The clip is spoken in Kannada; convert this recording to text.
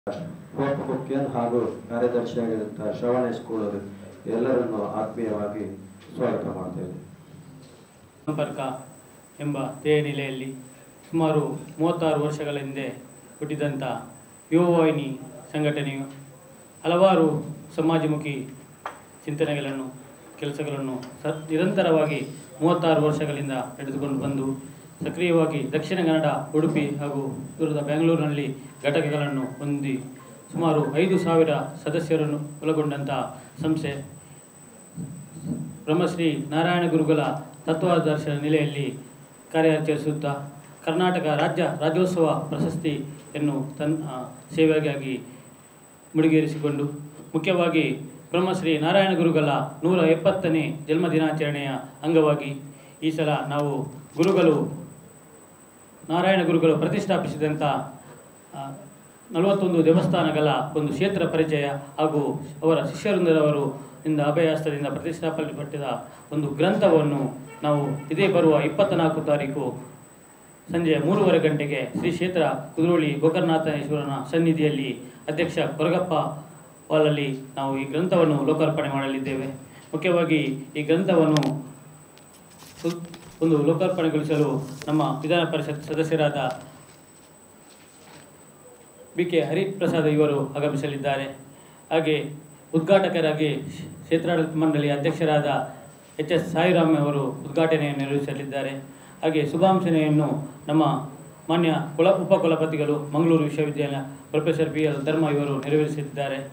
ಉಪಮುಖ್ಯನ್ ಹಾಗೂ ಕಾರ್ಯದರ್ಶಿಯಾಗಿರುವಂತಹ ಶ್ರವಣ ಸ್ಕೂಲ್ ಅವರು ಎಲ್ಲರನ್ನು ಆತ್ಮೀಯವಾಗಿ ಸ್ವಾಗತ ಮಾಡ್ತೇವೆ ಸಂಪರ್ಕ ಎಂಬ ಧ್ಯೇಯ ನೆಲೆಯಲ್ಲಿ ಸುಮಾರು ಮೂವತ್ತಾರು ವರ್ಷಗಳ ಹಿಂದೆ ಹುಟ್ಟಿದಂಥ ಯುವವಾಹಿನಿ ಸಂಘಟನೆಯು ಹಲವಾರು ಸಮಾಜಮುಖಿ ಚಿಂತನೆಗಳನ್ನು ಕೆಲಸಗಳನ್ನು ಸ ನಿರಂತರವಾಗಿ ಮೂವತ್ತಾರು ವರ್ಷಗಳಿಂದ ನಡೆದುಕೊಂಡು ಬಂದು ಸಕ್ರಿಯವಾಗಿ ದಕ್ಷಿಣ ಕನ್ನಡ ಉಡುಪಿ ಹಾಗೂ ದೂರದ ಬೆಂಗಳೂರಿನಲ್ಲಿ ಘಟಕಗಳನ್ನು ಹೊಂದಿ ಸುಮಾರು ಐದು ಸಾವಿರ ಸದಸ್ಯರನ್ನು ಒಳಗೊಂಡಂಥ ಸಂಸ್ಥೆ ಬ್ರಹ್ಮಶ್ರೀ ನಾರಾಯಣ ಗುರುಗಳ ತತ್ವಾದರ್ಶನ ನೆಲೆಯಲ್ಲಿ ಕಾರ್ಯಾಚರಿಸುತ್ತಾ ಕರ್ನಾಟಕ ರಾಜ್ಯ ರಾಜ್ಯೋತ್ಸವ ಪ್ರಶಸ್ತಿಯನ್ನು ತನ್ನ ಸೇವೆಗಾಗಿ ಮುಡಿಗೇರಿಸಿಕೊಂಡು ಮುಖ್ಯವಾಗಿ ಬ್ರಹ್ಮಶ್ರೀ ನಾರಾಯಣ ಗುರುಗಳ ನೂರ ಎಪ್ಪತ್ತನೇ ಜನ್ಮ ದಿನಾಚರಣೆಯ ಅಂಗವಾಗಿ ಈ ಸಲ ನಾವು ಗುರುಗಳು ನಾರಾಯಣ ಗುರುಗಳು ಪ್ರತಿಷ್ಠಾಪಿಸಿದಂಥ ಆ, ನಲವತ್ತೊಂದು ದೇವಸ್ಥಾನಗಳ ಒಂದು ಕ್ಷೇತ್ರ ಪರಿಚಯ ಹಾಗೂ ಅವರ ಶಿಷ್ಯವೃಂದರವರು ಇಂದ ಅಭಯಹಸ್ತದಿಂದ ಪ್ರತಿಷ್ಠಾಪನೆಪಟ್ಟಿದ ಒಂದು ಗ್ರಂಥವನ್ನು ನಾವು ಇದೇ ಬರುವ ಇಪ್ಪತ್ತ್ನಾಲ್ಕು ತಾರೀಕು ಸಂಜೆ ಮೂರುವರೆ ಗಂಟೆಗೆ ಶ್ರೀ ಕ್ಷೇತ್ರ ಕುದುರೋಳಿ ಗೋಕರ್ಣನಾಥೇಶ್ವರನ ಸನ್ನಿಧಿಯಲ್ಲಿ ಅಧ್ಯಕ್ಷ ಕೊರಗಪ್ಪ ವಾಲಲ್ಲಿ ನಾವು ಈ ಗ್ರಂಥವನ್ನು ಲೋಕಾರ್ಪಣೆ ಮಾಡಲಿದ್ದೇವೆ ಮುಖ್ಯವಾಗಿ ಈ ಗ್ರಂಥವನ್ನು ಸು- ಒಂದು ಲೋಕಾರ್ಪಣೆಗೊಳಿಸಲು ನಮ್ಮ ವಿಧಾನ ಪರಿಷತ್ ಸದಸ್ಯರಾದ ಬಿ ಕೆ ಹರಿಪ್ರಸಾದ್ ಇವರು ಆಗಮಿಸಲಿದ್ದಾರೆ ಹಾಗೆ ಉದ್ಘಾಟಕರಾಗಿ ಕ್ಷೇತ್ರಾಡಳಿತ ಮಂಡಳಿಯ ಅಧ್ಯಕ್ಷರಾದ ಎಚ್ ಎಸ್ ಸಾಯಿರಾಮ್ ಅವರು ಉದ್ಘಾಟನೆಯನ್ನು ನೆರವೇರಿಸಲಿದ್ದಾರೆ ಹಾಗೆ ಶುಭಾಂಶನೆಯನ್ನು ನಮ್ಮ ಮಾನ್ಯ ಕುಲ ಉಪಕುಲಪತಿಗಳು ಮಂಗಳೂರು ವಿಶ್ವವಿದ್ಯಾಲಯ ಪ್ರೊಫೆಸರ್ ಬಿ ಎಲ್ ಧರ್ಮ ಇವರು ನೆರವೇರಿಸಲಿದ್ದಾರೆ